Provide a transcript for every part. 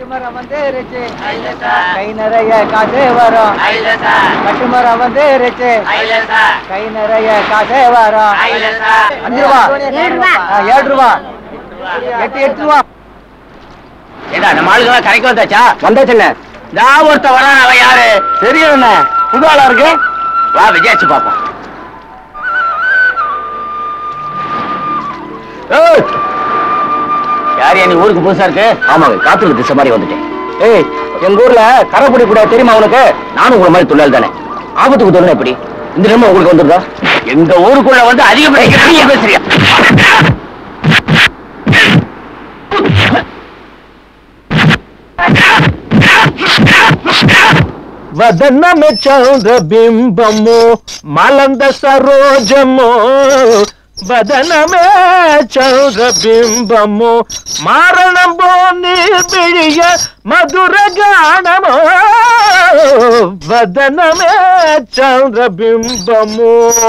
கட்டுமரம் வந்துருச்சு கை நிறைய காசு வரும் கட்டுமரம் வந்துருச்சு கை நிறைய காசு வரும் அஞ்சு ரூபா ஏழு ரூபா. ஆ, ஏழு ரூபா எட்டு எட்டு ரூபா ஏடா நம்ம ஆளுங்க கரைக்கு வந்தாச்சா வந்தாச்சுண்ணே நான் ஒருத்த வரான் அவன் யாரு தெரியலண்ணே புது ஆளா இருக்கு வா விஜயாச்சு பாப்போம் ஏய், யார் நீ ஊருக்கு புதுசா இருக்கு ஆமாங்க காத்துல திசை மாதிரி வந்துட்டேன் ஏய் எங்க ஊர்ல கரைப்பிடி கூட தெரியுமா உனக்கு நானும் உங்களை மாதிரி தொழிலாளி தானே ஆபத்துக்கு தொழில் எப்படி இந்த நிலைமை உங்களுக்கு வந்துருதா எங்க ஊருக்குள்ள வந்து அதிகப்படிக்கிற நீங்க பேசுறியா వదనమె చంద్ర బింబము మలంద సరోజము వదనమే చంద్ర బింబము మారణము నిర్మిళియ మధుర గానము వదనమే చంద్ర బింబము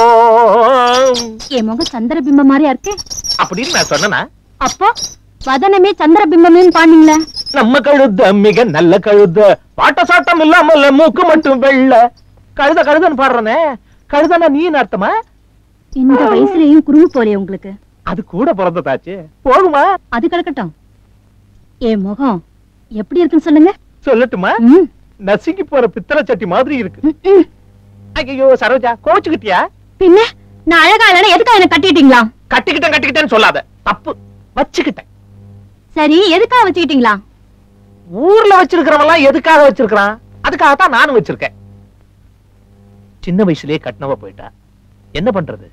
என் முகம் சந்திர பிம்பம் மாதிரியா இருக்கு அப்படின்னு நான் சொன்னனா அப்போ வதனமே சந்திர பிம்பமேன்னு பாண்டீங்களே நம்ம கழுத மிக நல்ல கழுத பாட்ட சாட்டம் இல்லாமல்ல மூக்கு மட்டும் வெள்ள கழுத கழுதன்னு பாடுறனே கழுதனா நீ அர்த்தமா இந்த வயசுலயும் குறும்பு போலே உங்களுக்கு அது கூட பிறந்ததாச்சு போகுமா அது கிடக்கட்டும் என் முகம் எப்படி இருக்குன்னு சொல்லுங்க சொல்லட்டுமா ம், நசுங்கி போற பித்தளை சட்டி மாதிரி இருக்கு ம், ம். ஐயோ சரோஜா கோச்சுக்கிட்டியா பின்ன நான் அழகா இல்லைன்னா எதுக்காக என்ன கட்டிட்டீங்களா கட்டிக்கிட்டேன் கட்டிக்கிட்டேன்னு சொல்லாத தப்பு வச்சுக்கிட்டேன் சரி எதுக்காக வச்சுக்கிட்டீங்களா ஊர்ல வச்சிருக்கிறவெல்லாம் எதுக்காக வச்சிருக்கிறான் அதுக்காகத்தான் நானும் வச்சிருக்கேன் சின்ன வயசுலயே கட்டினவ போயிட்டா என்ன பண்றது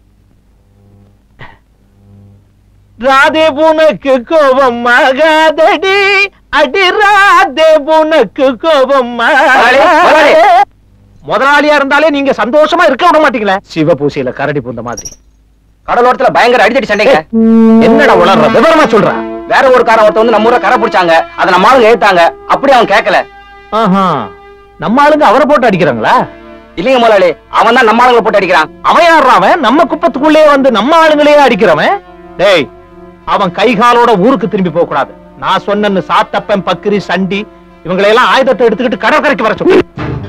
ராதே உனக்கு கோபம் ஆகாதடி அடி ராதே உனக்கு கோபம் முதலாளி, முதலாளி. முதலாளியா இருந்தாலே நீங்க சந்தோஷமா இருக்க விட மாட்டீங்களே சிவபூசையில கரடி பூந்த மாதிரி கடலோரத்துல பயங்கர அடித்தடி சண்டைங்க என்னடா உளர்ற விவரமா சொல்ற வேற ஒரு கார ஒருத்த வந்து நம்ம ஊரை கரை பிடிச்சாங்க அதை நம்ம ஆளுங்க எழுத்தாங்க அப்படி அவன் கேட்கல ஆஹா நம்ம ஆளுங்க அவரை போட்டு அடிக்கிறாங்களா இல்லைங்க முதலாளி அவன் தான் நம்ம ஆளுங்களை போட்டு அடிக்கிறான் அவன் யாரா அவன் நம்ம குப்பத்துக்குள்ளே வந்து நம்ம ஆளுங்களையே அடிக்கிறவன் டேய் அவன் கை காலோட ஊருக்கு திரும்பி போக கூடாது நான் சொன்னேன்னு சாத்தப்பன் பக்கிரி சண்டி இவங்களை எல்லாம் ஆயுதத்தை எடுத்துக்கிட்டு கடற்கரைக்கு வர சொல்லு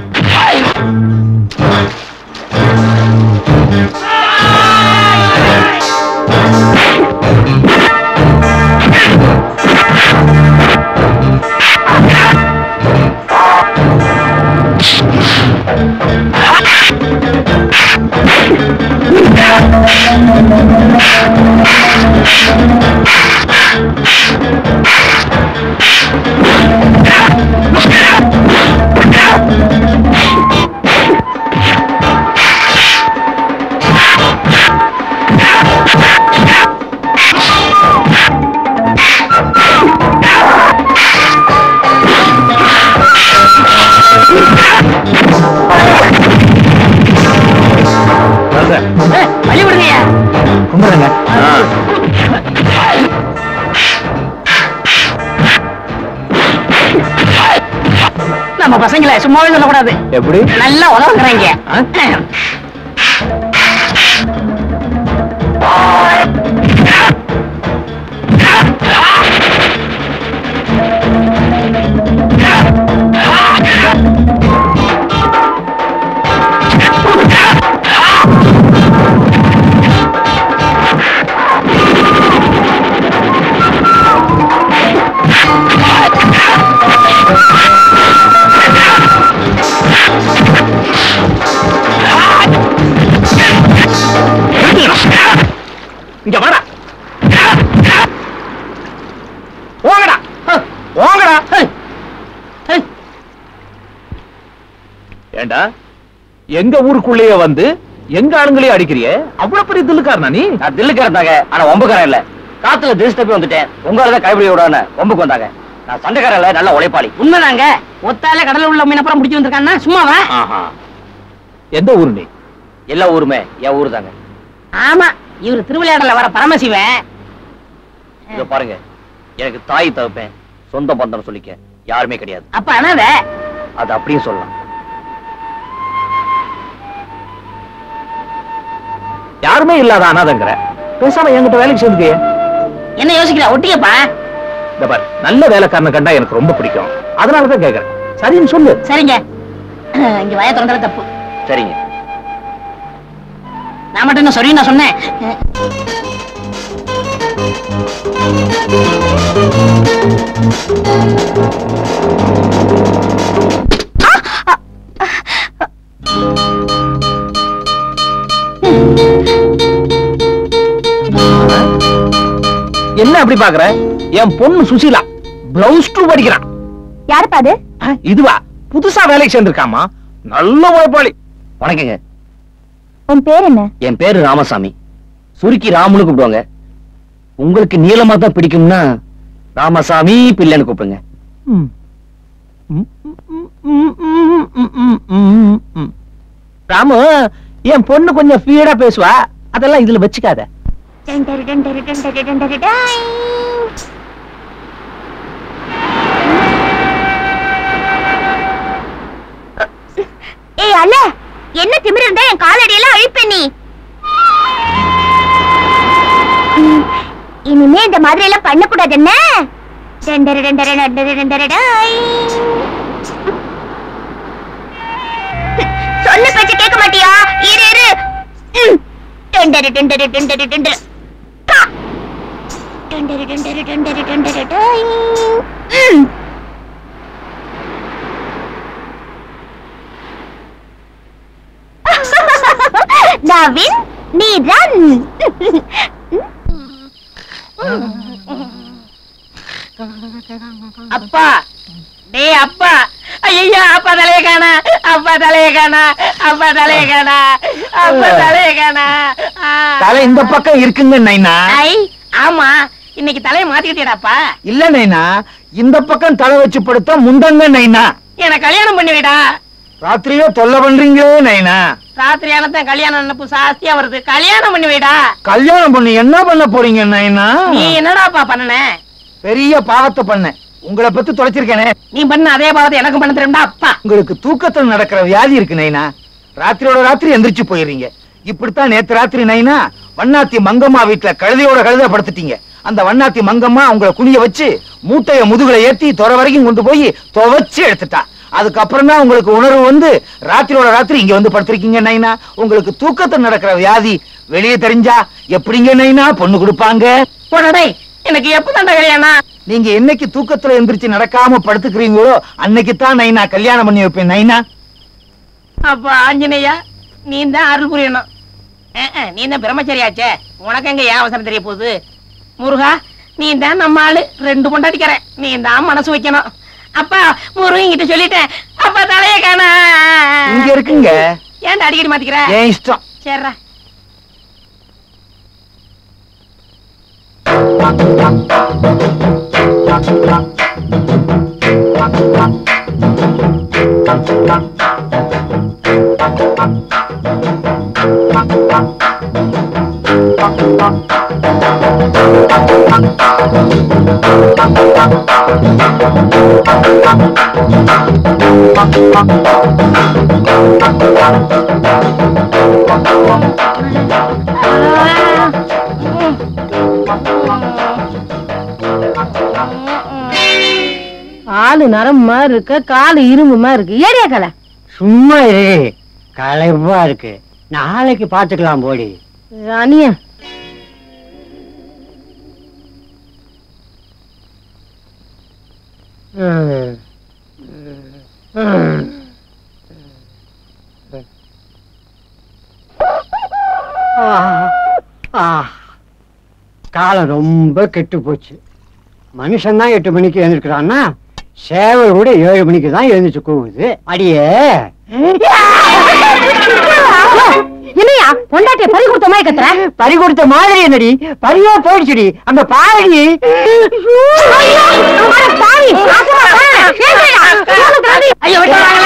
வழி விடுங்க கும்பிடுங்க நம்ம பசங்களை சும்மாவே சொல்லக்கூடாது எப்படி நல்லா உதவுறாங்க இங்க வாடா ஓங்கடா ஓங்கடா ஏண்டா எங்க ஊருக்குள்ளேயே வந்து எங்க ஆளுங்களே அடிக்கிறிய அவ்வளவு பெரிய தில்லுக்காரனா நீ நான் தில்லுக்காரந்தாங்க ஆனா ஒம்புக்காரன் இல்ல காத்துல திருஷ்டி தப்பி வந்துட்டேன் உங்களால கைப்பிடி விடான ஒம்புக்கு வந்தாங்க நான் சண்டைக்காரன் இல்ல நல்ல உழைப்பாளி உண்மைதாங்க ஒத்தால கடல்ல உள்ள மீனப்புறம் முடிச்சு வந்திருக்கான்னா சும்மாவா ஆஹா எந்த ஊரு நீ எல்லா ஊருமே என் ஊரு தாங்க ஆமா இவர் திருவிளையாடல வர பரமசிவன் இத பாருங்க எனக்கு தாய் தகப்பேன் சொந்த பந்தம் சொல்லிக்க யாருமே கிடையாது அப்ப அனாத அது அப்படியும் சொல்லலாம் யாருமே இல்லாத அனாதங்கிற பேசாம என்கிட்ட வேலைக்கு சேர்ந்துக்கே என்ன யோசிக்கிற ஒட்டியப்பா இந்த பாரு நல்ல வேலைக்காரனை கண்டா எனக்கு ரொம்ப பிடிக்கும் அதனாலதான் கேக்குறேன் சரின்னு சொல்லு சரிங்க இங்க வய திறந்தது தப்பு சரிங்க நான் மட்டும் என்ன சொல்லி நான் சொன்னேன் என்ன அப்படி பாக்குற என் பொண்ணு சுசீலா பிளவுஸ் டூ படிக்கிறான் யாருப்பா அது ஆ, இதுவா புதுசா வேலைக்கு சேர்ந்திருக்காமா நல்ல உழைப்பாளி வணக்கங்க உன் பேர் என்ன என் பேரு ராமசாமி சுருக்கி ராமுன்னு கூப்பிடுவாங்க உங்களுக்கு நீளமா தான் பிடிக்கும்னா ராமசாமி பிள்ளைன்னு கூப்பிடுங்க ம். ம், ம், ம், ம், ம், ம், ம், ம். ராமு என் பொண்ணு கொஞ்சம் ஃபீடா பேசுவா அதெல்லாம் இதுல வச்சுக்காத ஏய் அல்ல என்ன திமிரு இருந்தா என் காலடியெல்லாம் அழிப்ப நீ ம், இனிமே இந்த மாதிரி எல்லாம் பண்ணக்கூடாது என்ன டெண்டரு டெண்டரு டெண்டரு டெண்டரு டாய். சொன்ன பேச்சு கேட்க மாட்டியா இரு இரு ம். டெண்டரு டெண்டரு டெண்டரு டெண்டரு பா. டெண்டரு டெண்டரு டெண்டரு டெண்டரு டாய். ம். நவீன் நீ ரன் அப்பா டேய் அப்பா ஐயா அப்பா தலைய காணா அப்பா தலைய காணா அப்பா தலைய காணா அப்பா தலைய காணா ஆ. தலை இந்த பக்கம் இருக்குங்க நைனா ஐ ஆமா இன்னைக்கு தலைய மாத்திக்கிட்டேடாப்பா இல்ல நைனா இந்த பக்கம் தலை வச்சு படுத்தா முண்டங்க நைனா என்ன கல்யாணம் பண்ணி வைடா ராத்திரியே தொல்லை பண்றீங்களே நைனா ராத்திரி ஆனதான் கல்யாணம் நினப்பு சாஸ்தியா வருது கல்யாணம் பண்ணி வைடா கல்யாணம் பண்ணி என்ன பண்ண போறீங்க நைனா நீ என்னடாப்பா பண்ணன பெரிய பாவத்தை பண்ணேன் உங்களை பத்தி தொலைச்சிருக்கேனே நீ பண்ண அதே பாவத்தை எனக்கும் பண்ண தெரியும்டா அப்பா உங்களுக்கு தூக்கத்துல நடக்கிற வியாதி இருக்கு நைனா ராத்திரியோட ராத்திரி எந்திரிச்சு போயிடுறீங்க இப்படித்தான் நேத்து ராத்திரி நைனா வண்ணாத்தி மங்கம்மா வீட்டுல கழுதையோட கழுதை படுத்துட்டீங்க அந்த வண்ணாத்தி மங்கம்மா உங்களை குனிய வச்சு மூட்டைய முதுகுல ஏத்தி துறை வரைக்கும் கொண்டு போய் துவைச்சு எடுத்துட்டா அதுக்கப்புறம் தான் உங்களுக்கு உணர்வு வந்து ராத்திரியோட ராத்திரி இங்க வந்து படுத்திருக்கீங்க நைனா உங்களுக்கு தூக்கத்துல நடக்கிற வியாதி வெளியே தெரிஞ்சா எப்படிங்க நைனா பொண்ணு கொடுப்பாங்க போடடே எனக்கு எப்பதான்டா கல்யாணம் நீங்க என்னைக்கு தூக்கத்துல எந்திரிச்சு நடக்காம படுத்துக்கிறீங்களோ அன்னைக்கு தான் நைனா கல்யாணம் பண்ணி வைப்பேன் நைனா அப்பா ஆஞ்சநேயா நீ தான் அருள் புரியணும் அஹ், அஹ், நீ தான் பிரம்மச்சரியாச்சே உனக்கு எங்க ஏன் அவசரம் தெரிய போகுது முருகா நீ தான் நம்ம ஆளு ரெண்டு பொண்டாட்டிக்கிற நீ தான் மனசு வைக்கணும் அப்பா முருகன் கிட்ட சொல்லிட்டேன் அப்பா தலைய காணா இங்க இருக்குங்க ஏன்டா அடிக்கடி மாத்திக்கிற என் இஷ்டம் சரிடா ஆளு நரம்புமா இருக்க காலு இரும்புமா இருக்கு ஏரியா கலை சும்மா இரு களைப்பா இருக்கு நாளைக்கு பாத்துக்கலாம் போடி அனியா ம். ம். ஆ, ஆ. காலம் ரொம்ப கெட்டு போச்சு மனுஷன் தான் எட்டு மணிக்கு எழுந்திருக்கிறான்னா சேவல் கூட ஏழு மணிக்கு தான் எழுந்திரிச்சு கூவுது அடியே என்னையா பொண்டாட்டிய பறி கொடுத்த மாதிரி கத்துற பறி கொடுத்த மாதிரி என்னடி பறியா போயிடுச்சுடி அந்த பாடி பாவி நாசமா போன. ஐயோ விட்டுறாங்களே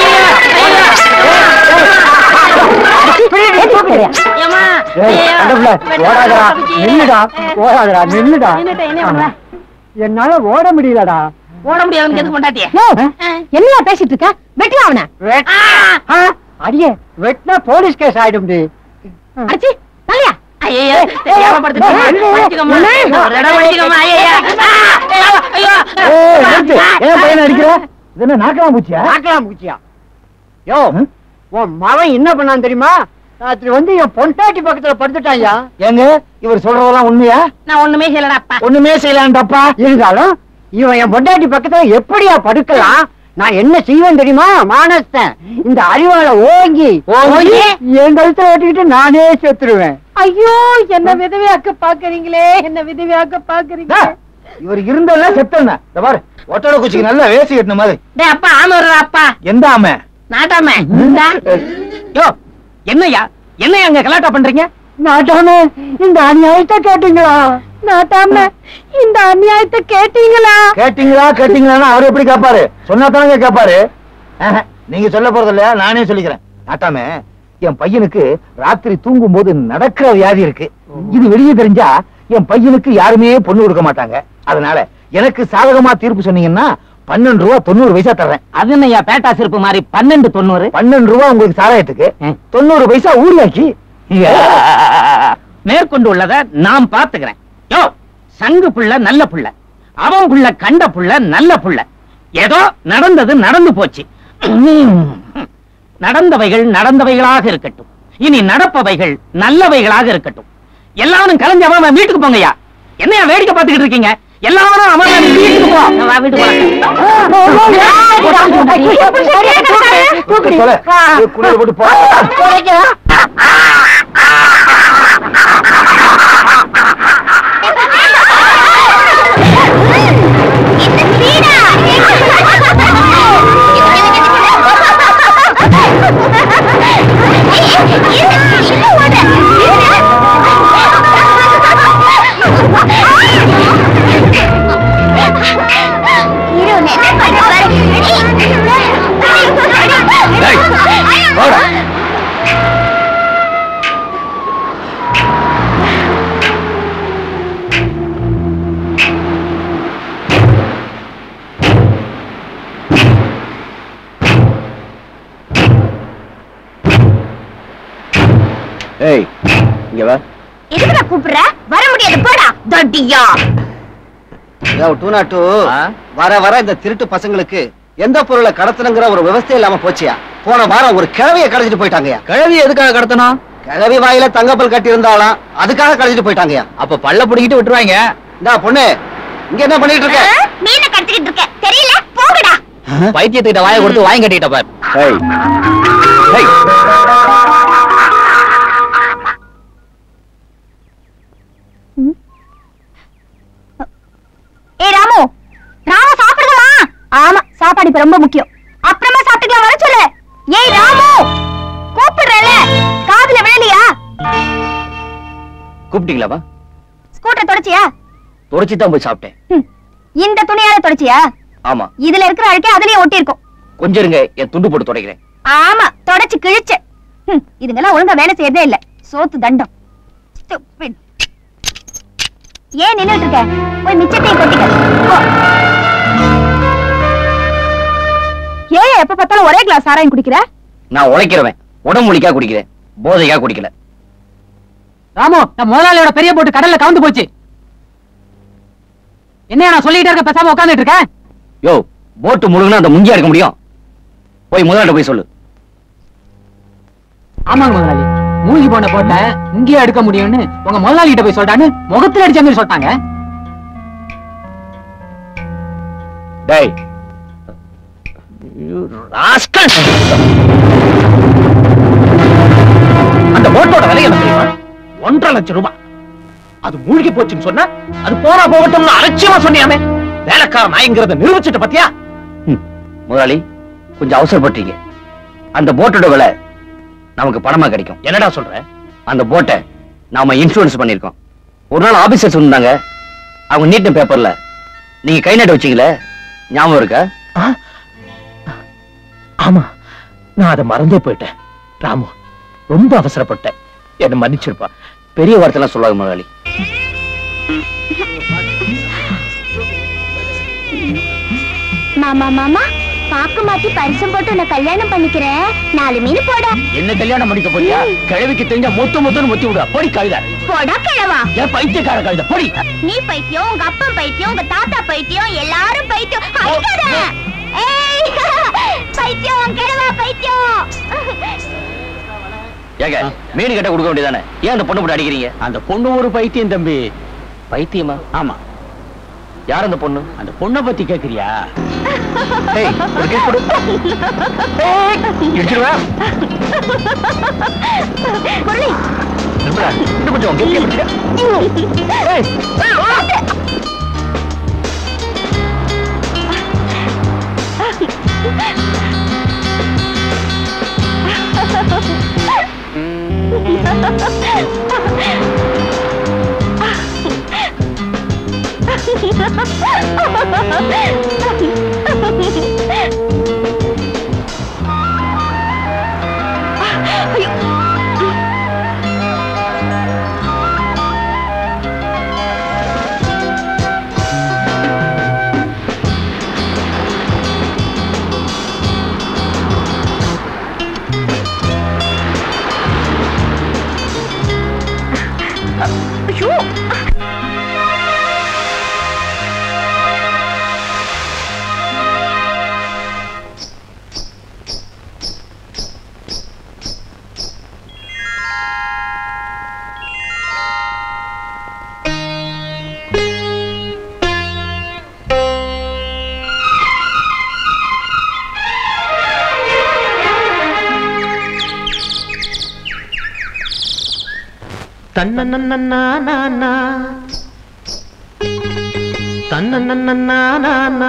ஐயோ ஏம்மா, ஐயோ, ஓடாதடா நில்லுடா ஓடாதடா நில்லுடா நின்னுட்டேன், என்ன பண்ணுவ? என்னால ஓட முடியலடா ஓட முடியாதுன்னு எதுக்கு பொண்டாட்டிய என்னையா பேசிட்டு இருக்க வெட்டலாம் அவன வெட்- ஆ, அடியே வெட்டினா போலீஸ் கேஸ் ஆயிடும்டி அடிச்சு தலையா ஐயையோ, தெரியாம படுத்துட்டேன். மன்னிச்சுக்கம்மா. ஒரு தடவை மன்னிச்சுக்கம்மா. ஐயையோ. ஆ, ஐயோ, ஐயோ. ஏய், நிறுத்து. ஏன் பையனை அடிக்கிற இது என்ன நாக்கலாம் பூச்சியா பார்க்கலாம் பூச்சியா யோ உன் மவன் என்ன பண்ணான் தெரியுமா ராத்திரி வந்து என் பொண்டாட்டி பக்கத்துல படுத்துட்டான்யா ஏங்க இவர் சொல்றதெல்லாம் உண்மையா நான் ஒண்ணுமே செய்யலடாப்பா ஒண்ணுமே செய்யலான்டப்பா இருந்தாலும் இவன் என் பொண்டாட்டி பக்கத்துல எப்படியா படுக்கலாம் நான் என்ன செய்வேன் தெரியுமா மானஸ்தன் இந்த அறிவால ஓங்கி ஓங்கி? என் கழுத்துல வெட்டிக்கிட்டு நானே செத்துருவேன் ஐயோ என்ன விதவையாக்க பாக்குறீங்களே என்ன விதவையாக்க பாக்குறீங்க இவர் இருந்தல்ல செத்தன இந்த பாரு ஒட்டட குச்சிக்கு நல்லா வேசி கட்டின மாதிரி டேய் அப்பா ஆம வருடா அப்பா எந்த ஆமை நாட்டாம இந்தா. யோ என்னய்யா என்னய்யா அங்க கலாட்டா பண்றீங்க நாட்டாம இந்த அநியாயத்தை கேட்டீங்களா நாட்டாம இந்த அநியாயத்தை கேட்டீங்களா கேட்டீங்களா கேட்டீங்களா அவர் எப்படி கேட்பாரு சொன்னா தானங்க கேட்பாரு ஆஹா, நீங்க சொல்ல போறது இல்ல நானே சொல்லிக்கிறேன் நாட்டாம என் பையனுக்கு ராத்திரி தூங்கும் போது நடக்கிற வியாதி இருக்கு இது வெளியே தெரிஞ்சா என் பையனுக்கு யாருமே பொண்ணு கொடுக்க மாட்டாங்க அதனால எனக்கு சாதகமா தீர்ப்பு சொன்னீங்கன்னா பன்னெண்டு ரூபா தொண்ணூறு பைசா தர்றேன் அது என்னய்யா பேட்டா சிறப்பு மாதிரி பன்னெண்டு தொண்ணூறு பன்னெண்டு ரூபா உங்களுக்கு சாராயத்துக்கு ம். தொண்ணூறு பைசா ஊர்லாக்கி மேற்கொண்டு உள்ளத நான் பாத்துக்கிறேன் யோ சங்கு புள்ள நல்ல புள்ள அவன் புள்ள கண்ட புள்ள நல்ல புள்ள ஏதோ நடந்தது நடந்து போச்சு நடந்தவைகள் நடந்தவைகளாக இருக்கட்டும் இனி நடப்பவைகள் நல்லவைகளாக இருக்கட்டும் எல்லாரும் கலைஞ்சு அவன் அவன் வீட்டுக்கு போங்கய்யா என்னையா வேடிக்கை பார்த்துக்கிட்டு இருக்கீங்க எல்லாரும் அவன் அவன் வீட்டுக்கு போ வா, வீட்டுக்கு தூக்கு தொலை. இது குளியல் போட்டு போ. போடா. ஏய் இங்க வா எதுக்குடா கூப்பிடுற வர முடியாது போடா தட்டியா டூ நாட் டூ ஆ? வர வர இந்த திருட்டு பசங்களுக்கு எந்த பொருளை கடத்தணுங்கிற ஒரு விவசாயம் இல்லாம போச்சியா போன வாரம் ஒரு கிழவியை கடத்திட்டு போயிட்டாங்கயா கிழவி எதுக்காக கடத்தணும் கிழவி வாயில தங்கப்பல் கட்டி இருந்தாலாம் அதுக்காக கடத்திட்டு போயிட்டாங்கயா அப்ப பல்ல புடிக்கிட்டு விட்டுருவாங்க இந்தா பொண்ணு இங்க என்ன பண்ணிட்டு இருக்க மீனை கடத்திக்கிட்டு இருக்க தெரியல போகடா பைத்தியத்துக்கிட்ட வாயை கொடுத்து வாங்கி கட்டிட்ட பார் ஏ ராமு ராமு சாப்பிடுங்களா ஆமா சாப்பாடு இப்ப ரொம்ப முக்கியம் அப்புறமா சாப்பிட்டுக்கலாம் வர சொல்லு ஏய் ராமு கூப்பிடுறல காதுல விழலையா கூப்பிட்டீங்களாப்பா ஸ்கூட்டர் தொடச்சியா தொடச்சு தான் போய் சாப்பிட்டேன் ஹம். இந்த துணியால தொடச்சியா ஆமா இதுல இருக்கிற அழுக்கே அதுலயே ஒட்டி இருக்கும் கொஞ்சம் இருங்க என் துண்டு போட்டு துடைக்கிறேன் ஆமா தொடச்சு கிழிச்ச ஹம், இதுங்கெல்லாம் ஒழுங்கா வேலை செய்யறதே இல்ல சோத்து தண்டம் Stupid. ஏன் நின்னுட்டு இருக்க போய் மிச்சத்தையும் கொட்டிக்க போ. ஏன் எப்ப பார்த்தாலும் ஒரே கிளாஸ் சாராயம் குடிக்கிற நான் உழைக்கிறவன் உடம்பு ஒழிக்கா குடிக்கிறேன் போதையா குடிக்கல ராமு நான் முதலாளியோட பெரிய போட்டு கடல்ல கவுந்து போச்சு என்ன நான் சொல்லிட்டே இருக்க பேசாம உட்காந்துட்டு இருக்கேன் யோ போட்டு முழுகுனா அந்த முங்கியா இருக்க முடியும் போய் முதலாட்ட போய் சொல்லு ஆமாங்க முதலாளி மூழ்கி போன போட்ட இங்கேயே எடுக்க முடியும்னு உங்க முதலாளி கிட்ட போய் சொல்லிட்டான்னு முகத்துல அடிச்ச மாதிரி சொல்லிட்டாங்க டேய் You rascal. அந்த போட்டோட விலை என்ன தெரியுமா ஒன்றரை லட்சம் ரூபாய் அது மூழ்கி போச்சுன்னு சொன்னா அது போனா போகட்டும்னு அலட்சியமா சொன்னியாமே வேலைக்கார நாய்ங்கிறத நிரூபிச்சுட்ட பத்தியா ம், முதலாளி கொஞ்சம் அவசரப்பட்டீங்க அந்த போட்டோட விலை நமக்கு பணமா கிடைக்கும் என்னடா சொல்ற அந்த போட்டை நாம இன்சூரன்ஸ் பண்ணிருக்கோம் ஒரு நாள் ஆபீசர்ஸ் வந்தாங்க அவங்க நீட்ட பேப்பர்ல நீங்க கை நட்டு வச்சீங்களே ஞாபகம் இருக்கா ஆமா நான் அதை மறந்தே போயிட்டேன் ராமு ரொம்ப அவசரப்பட்டேன் என்ன மன்னிச்சிருப்பா பெரிய வார்த்தைலாம் சொல்லாத முதலாளி மாமா மாமா பாக்கு மாத்தி பரிசம் போட்டு உன்னை கல்யாணம் பண்ணிக்கிறேன் நாலு மீன் போட என்ன கல்யாணம் பண்ணிக்க போறியா கிழவிக்கு தெரிஞ்ச மொத்த மொத்தம் மொத்தி விடுவா பொடி கழுத போடா கிழவா ஏன் பைத்தியக்கார கழுத பொடி நீ பைத்தியம் உங்க அப்பா பைத்தியம் உங்க தாத்தா பைத்தியம் எல்லாரும் பைத்தியம் அடிக்காத ஏய் பைத்தியம் கிழவா பைத்தியம் ஏங்க மீன் கட்ட கொடுக்க வேண்டியதானே ஏன் அந்த பொண்ணு போட்டு அடிக்கிறீங்க அந்த பொண்ணு ஒரு பைத்தியம் தம்பி பைத்தியமா ஆமா யார் அந்த பொண்ணு அந்த பொண்ணை பத்தி கேக்குறியா ஏய், ஒரு kiss கொடு. ஏய், இடிச்சிருவா. முரளி நிர்மலா, இன்னும் கொஞ்சம் கெட்டியா பிடிச்சிக்க. ஏய், தன்னன்னா தன்னன்னா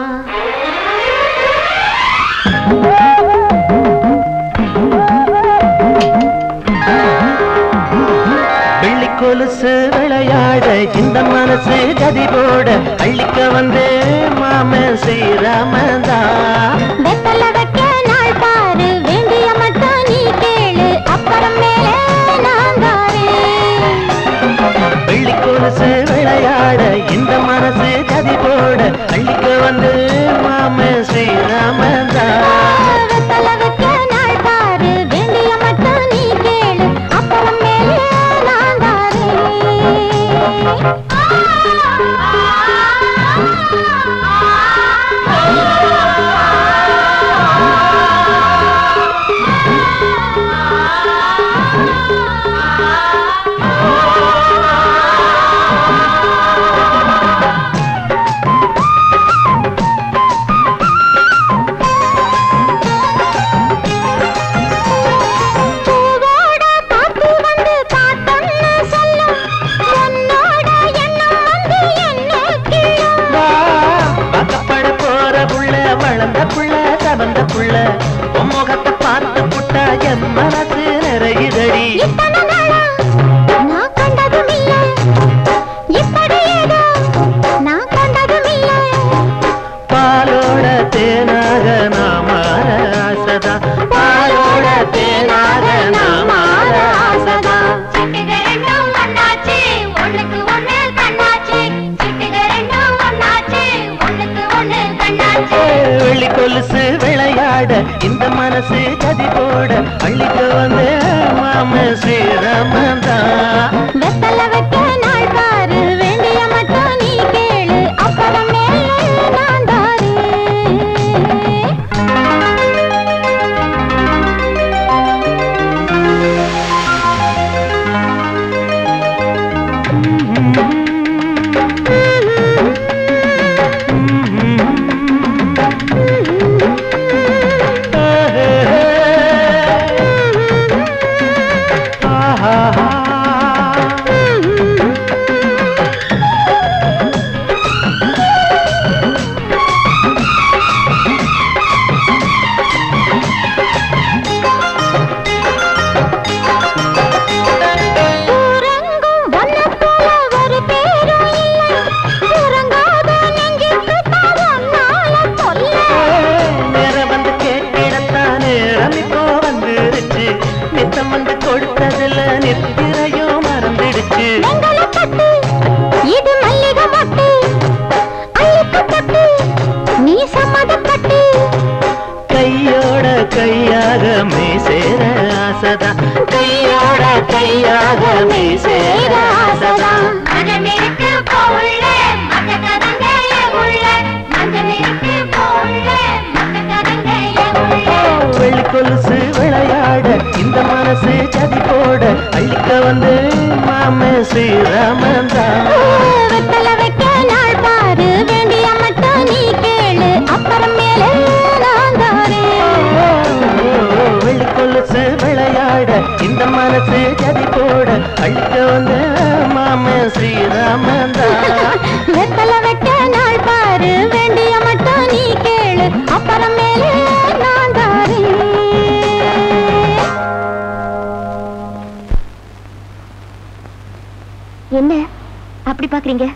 வெள்ளி கொலுசு விளையாட இந்த மனசு கதி போட அள்ளிக்க வந்தே மாம ஸ்ரீராமந்தா வெத்தல வைக்க நாள் பாரு வேண்டிய மட்டும் நீ கேளு அப்புறம் மேலே நான் தாரேன் வெள்ளி கொலுசு விளையாட இந்த மனசு கதி போட அள்ளிக்க வந்து மாம ஸ்ரீராமந்தா வெத்தல வைக்க நாள் பாரு வேண்டிய மட்டும் நீ கேளு அப்புறம் மேலே நான் பூவோட காத்து வந்து காத்தொன்னு சொல்லும் உன்னோட எண்ணம் வந்து என்ன கிள்ளும் பக்கப்பட போற புள்ள வளர்ந்த புள்ள தவந்த புள்ள உன் முகத்தை பார்த்து புட்டா என் மனசு நிறையுதடி இத்தனை நாளா நான் கண்டதும் இல்ல இப்படி ஏதோ நான் கண்டதும் இல்ல பாலோட தேனாக நான் மாற ஆசைதான் பாலோட தேனாக நான் மாற ஆசைதான் சிட்டுக ரெண்டும் ஒண்ணாச்சு ஒண்ணுக்கு ஒண்ணு கண்ணாச்சு சிட்டுக ரெண்டும் ஒண்ணாச்சு ஒண்ணுக்கு ஒண்ணு கண்ணாச்சு வெள்ளி கொலுசு விளையாட இந்த மனசு கதி போட அள்ளிட்டு வந்து மாம ஸ்ரீராமந்தா வெத்தல வைக்க நாள் பாரு வேண்டிய மட்டும் நீ கேளு அப்புறம் மேலே நான் தாரேன் ஆஹா சேர ஆசைதான் கையோட கையாகவே சேர ஆசைதான் மனமிருக்கு போல மகதரங்கைய உள்ள மனமிருக்கு போல மகதரங்கைய உள்ள வெள்ளி கொலுசு விளையாட இந்த மனசு ஜதி போட அள்ளிக்க வந்து மாமே ஸ்ரீராமன் தான் வெத்தல வைக்க நாள் பாரு வேண்டிய மட்டும் நீ கேளு அப்புறம் மேலே நான் தாரேன் வெள்ளி கொலுசு விளையாட இந்த மனசு ஜதி போட அள்ளிக்க வந்து மாமே ஸ்ரீராமன் தான் வெத்தல வைக்க நாள் பாரு வேண்டிய மட்டும் நீ கேளு அப்புறம் மேலே நான் தாரேன் என்ன அப்படி பாக்குறீங்க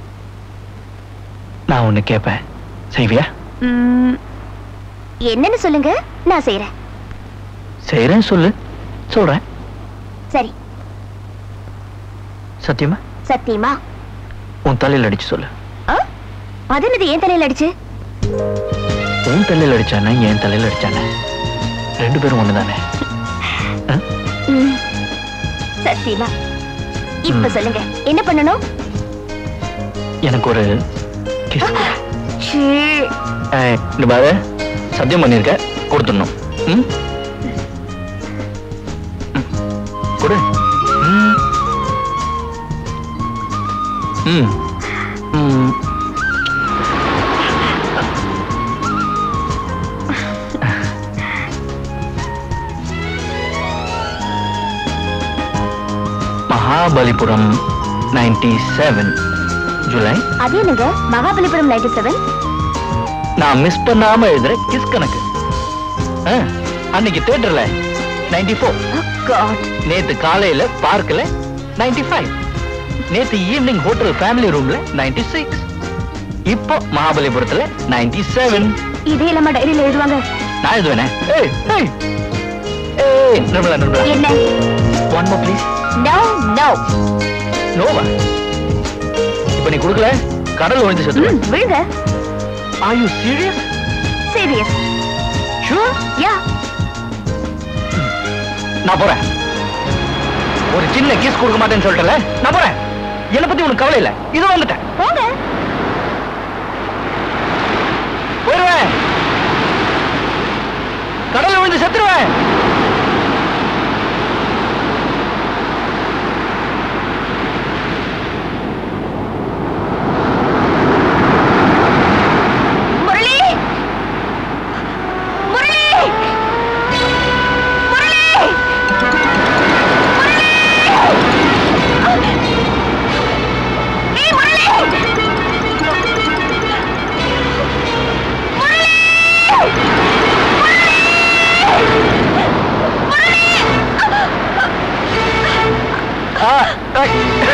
நான் ஒண்ணு கேட்பேன் செய்வியா என்னன்னு சொல்லுங்க நான் செய்யறேன் செய்யறேன் சொல்லு சொல்றேன் சரி சத்தியமா சத்தியமா உன் தலையில அடிச்சு சொல்லு ஆ? அது என்னது ஏன் தலையில அடிச்சு உன் தலையில அடிச்சானே என் தலையில அடிச்சானே ரெண்டு பேரும் ஒண்ணுதானே ம். சத்தியமா இப்ப ம். சொல்லுங்க என்ன பண்ணணும் எனக்கு ஒரு kiss கொடு. ச்சீ. ஏய், இந்த பாரு சத்தியம் பண்ணிருக்க கொடுத்துடணும் ம்? ம். கொடு ம். ம். ம். மகாபலிபுரம் நைன்டி செவன் ஜூலை அது என்னங்க மகாபலிபுரம் நைன்டி செவன் நான் மிஸ் பண்ணாம எழுதுற கிஸ் கணக்கு ஆ, அன்னைக்கு தியேட்டர்ல 94 ஃபோர் காட் நேத்து காலையில பார்க்ல 95 ஃபைவ் நேத்து ஈவினிங் ஹோட்டல் ஃபேமிலி ரூம்ல 96 சிக்ஸ் இப்போ மகாபலிபுரத்துல 97 செவன் இதே இல்லாம டைரியில எழுதுவாங்க நான் எழுதுவேனே ஏய் ஏய் ஏய் நிர்மலா நிர்மலா என்ன one more please no no நோவா இப்போ நீ கொடுக்கல கடல் ஒழிஞ்சு செத்துருவேன் விழுங்க are you serious serious sure yeah நான் போறேன் ஒரு சின்ன கிஸ் கொடுக்க மாட்டேன்னு சொல்லிட்டல நான் போறேன் என்ன பத்தி உனக்கு கவலை இல்ல இது வந்துட்டேன் போங்க போயிருவேன் கடல்ல விழுந்து செத்துருவேன் முரளி முரளி முரளி ஏய் முரளி ஆ, ஏய்.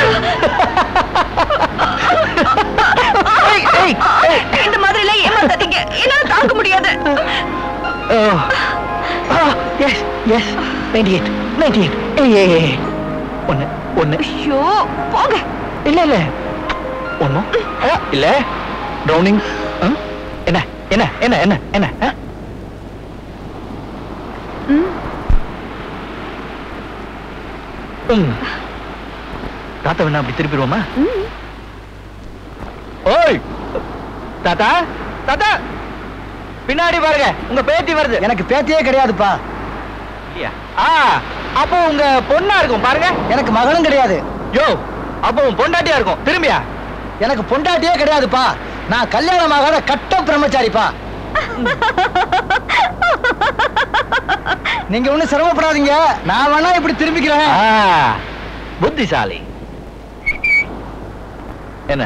ஏய், ஏய், ஏய். இந்த மாதிரி எல்லாம் ஏமாத்தாதீங்க என்னால தாங்க முடியாது ஓ. ஆ, yes, yes. 98, 98. ஏய், ஏய், ஏய். ஒண்ணு ஒண்ணு ஐயோ போங்க இல்ல இல்ல ஒண்ணும் ஆ, இல்ல ட்ரௌனிங் என்ன என்ன என்ன என்ன என்ன ஆ? ம். தாத்தா வேணா அப்படி திருப்பிடுவோமா ஓய் தாத்தா தாத்தா பின்னாடி பாருங்க உங்க பேத்தி வருது எனக்கு பேத்தியே கிடையாதுப்பா இல்லையா? ஆ அப்போ உங்க பொண்ணா இருக்கும் பாருங்க எனக்கு மகனும் கிடையாது யோ அப்போ உன் பொண்டாட்டியா இருக்கும் திரும்பியா எனக்கு பொண்டாட்டியே கிடையாதுப்பா நான் கல்யாணமாகாத கட்ட பிரம்மச்சாரிப்பா நீங்க ஒண்ணும் சிரமப்படாதீங்க நான் வேணா இப்படி திரும்பிக்கிறேன் ஆ, புத்திசாலி என்ன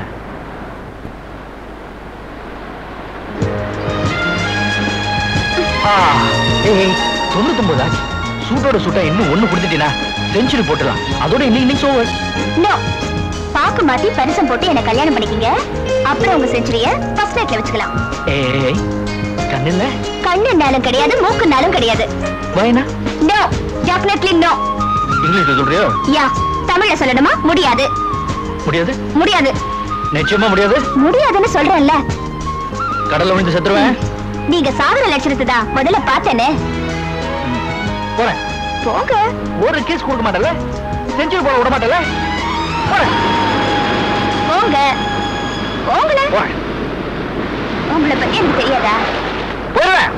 ஆ, ஏய், ஏய், தொண்ணூத்தொன்பது ஆச்சு சூட்டோட சூட்டா இன்னும் ஒண்ணு கொடுத்துட்டீனா செஞ்சுரி போட்டுலாம் அதோட இன்னைக்கு இன்னைக்கு ஓவர் நோ பாக்கு மாத்தி பரிசம் போட்டு என்ன கல்யாணம் பண்ணிக்கிங்க அப்புறம் உங்க செஞ்சுரிய ஃபர்ஸ்ட் நைட்ல வச்சுக்கலாம் ஏய் கண்ணில்ல கண்ணுனாலும் கிடையாது மூக்குனாலும் கிடையாது வயனா நோ டெஃபினெட்லி நோ இங்கிலீஷ்ல சொல்றியோ யா தமிழ்ல சொல்லணுமா முடியாது முடியாது முடியாது நிச்சயமா முடியாது முடியாதுன்னு சொல்றேன்ல கடல்ல விழுந்து செத்துருவேன் நீங்க சாகுற லட்சணத்தை தான் முதல்ல பார்த்தேனே போறேன் போங்க ஒரு கேஸ் கொடுக்க மாட்டல செஞ்சுரி போட விட மாட்டல போறேன் போங்க போங்களே போறேன் உங்களை பத்தி எனக்கு தெரியாதா போயிருவேன்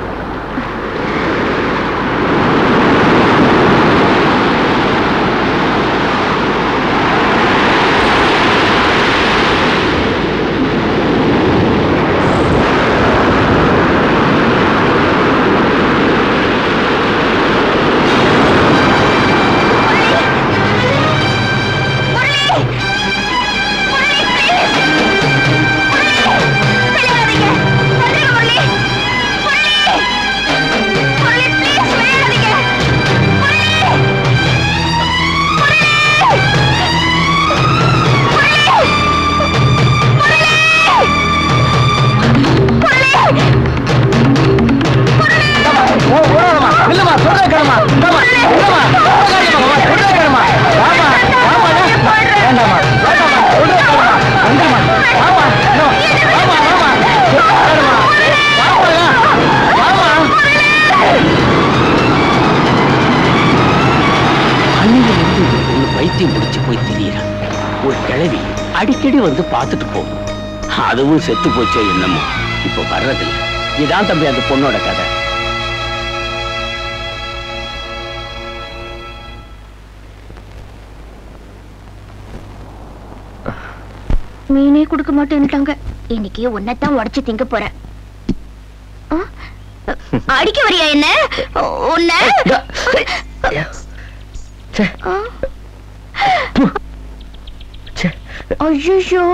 விளையாடாதீங்க சொல்லுங்க முரளி முரளி முரளி ப்ளீஸ் விளையாடாதீங்க இல்லம்மா சொல்றேன் கேளுமா இல்லம்மா இல்லம்மா சொல்றேன் கேளுமா ராமா ராமா வேண்டாமா வேண்டாமா சொல்றேன் கேளுமா வேண்டாமா ராமா ராமா ராமா சொல்றேன் கேளுமா ராமா அன்னையிலிருந்து இந்த பொண்ணு பைத்தியம் முடிச்சு போய் திரியறான் ஒரு கிழவி அடிக்கடி வந்து பார்த்துட்டு போகும் அதுவும் செத்து போச்சோ என்னமோ இப்போ வர்றதில்லை இதான் தம்பி அந்த பொண்ணோட கதை மீனே கொடுக்க மாட்டேன்ட்டாங்க இன்னைக்கு உன்னைத்தான் உடைச்சு திங்க போறேன் ஆ? அடிக்க வரியா என்ன உன்ன ஐயோ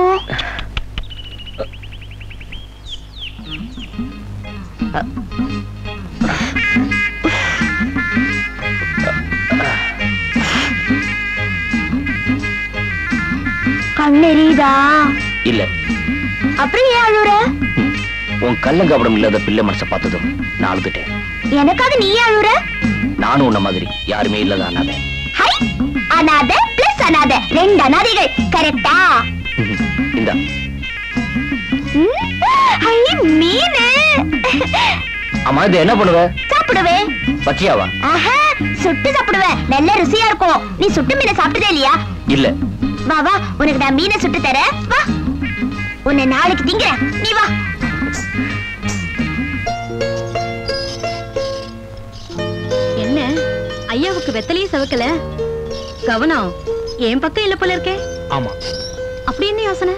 கண்ணெறியுதா இல்ல அப்புறம் ஏன் அழுவுற உன் கள்ளங்கபடம் இல்லாத பிள்ளை மனசை பார்த்ததும் நான் அழுதுட்டேன் எனக்காக நீ ஏன் அழுவுற நானும் உன்ன மாதிரி யாருமே இல்லதா அனாதை ஹை அனாதை பிளஸ் அனாதை ரெண்டு அனாதைகள் கரெக்டா இந்த ஹை மீனு அம்மா இது என்ன பண்ணுவ சாப்பிடுவேன் பச்சையாவா ஆஹா சுட்டு சாப்பிடுவேன் நல்ல ருசியா இருக்கும் நீ சுட்டு மீனை சாப்பிட்டதே இல்லையா இல்ல வா வா உனக்கு நான் மீனை சுட்டு தரேன் வா உன்னை நாளைக்கு திங்கிறேன் நீ வா என்ன ஐயாவுக்கு வெத்தலையே சவக்கல கவனம் என் பக்கம் இல்ல போல இருக்கே ஆமா அப்படி என்ன யோசனை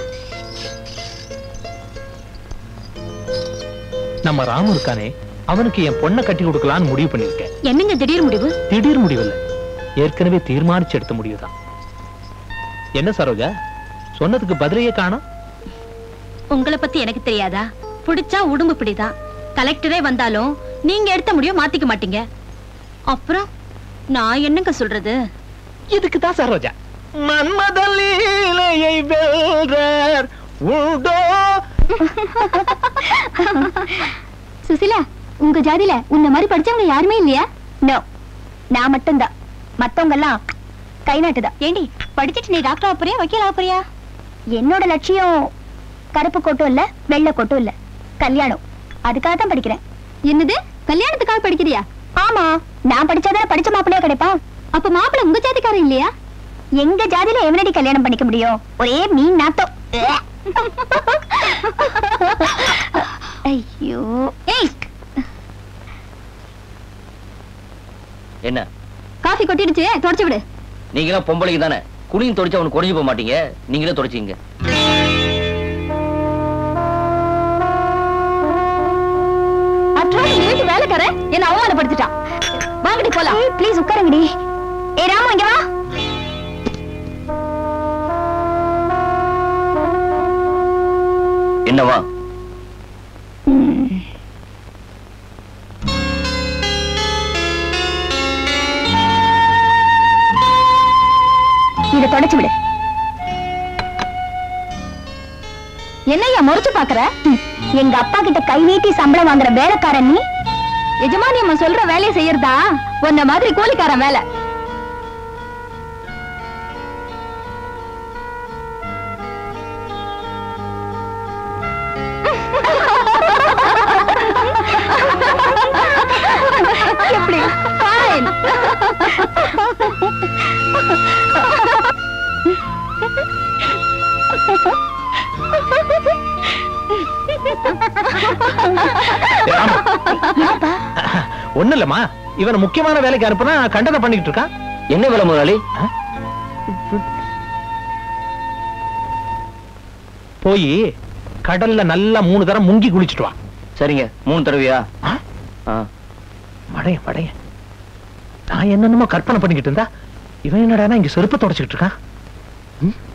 நம்ம ராமு இருக்கானே அவனுக்கு என் பொண்ணை கட்டி கொடுக்கலான்னு முடிவு பண்ணிருக்கேன் என்னங்க திடீர் முடிவு திடீர் முடிவில்லை ஏற்கனவே தீர்மானிச்சு எடுத்த முடிவுதான் என்ன சரோஜா சொன்னதுக்கு பதிலையே காணோம் உங்களை பத்தி எனக்கு தெரியாதா பிடிச்சா உடும்பு பிடிதான் கலெக்டரே வந்தாலும் நீங்க எடுத்த முடிவை மாத்திக்க மாட்டீங்க அப்புறம் நான் என்னங்க சொல்றது இதுக்கு தான் சரோஜா மன்மதலீலையை வெல்றார் உண்டோ சுசிலா உங்க ஜாதியில உன்ன மாதிரி படிச்சவங்க யாருமே இல்லையா நோ நான் மட்டும்தான் மத்தவங்க எல்லாம் கை நாட்டுதான் ஏண்டி படிச்சிட்டு நீ டாக்டர் ஆப்பறியா வக்கீல் ஆப்பறியா என்னோட லட்சியம் கருப்பு கோட்டும் இல்ல வெள்ளை கோட்டும் இல்ல கல்யாணம் அதுக்காக தான் படிக்கிறேன் என்னது கல்யாணத்துக்காக படிக்கிறியா ஆமா நான் படிச்சாதான் படிச்ச மாப்பிள்ளையா கிடைப்பா அப்ப மாப்பிள்ளை உங்க ஜாதிக்காரன் இல்லையா எங்க ஜாதியில எவனடி கல்யாணம் பண்ணிக்க முடியும் ஒரே மீன் நாத்தம் ஐயோ ஏய் என்ன காஃபி கொட்டிடுச்சு தொடச்சு விடு நீங்களாம் பொம்பளைக்கு தானே குனியும் தொடச்சு அவனுக்கு குறைஞ்சு போக மாட்டீங்க நீங்களே தொடச்சிங்க அட்ரா எங்க வீட்டு வேலைக்கார என்ன அவமானப்படுத்திட்டான் வாங்கடி போலாம் ப்ளீஸ் உட்காருங்கடி ஏ ராமு இங்க வா என்னவா இத தொடச்சு விடு என்னய்யா முறைச்சு பாக்குற எங்க அப்பா கிட்ட கை நீட்டி சம்பளம் வாங்குற வேலைக்காரன் நீ எஜமானி அம்மா சொல்ற வேலையை செய்யறதா உன்ன மாதிரி கூலிக்காரன் வேலை எப்படி Fine. ஒண்ணு இல்லம்மா இவனை முக்கியமான வேலைக்கு அனுப்புனா கண்டதை பண்ணிக்கிட்டு இருக்கான் என்ன வேலை முதலாளி போய் கடல்ல நல்லா மூணு தரம் முங்கி குளிச்சிட்டு வா சரிங்க மூணு தடவையா ஆ? ஆ. மடைய மடைய நான் என்னென்னமோ கற்பனை பண்ணிக்கிட்டு இருந்தா இவன் என்னடானா இங்க செருப்பை தொடச்சுக்கிட்டு இருக்கான் ம்?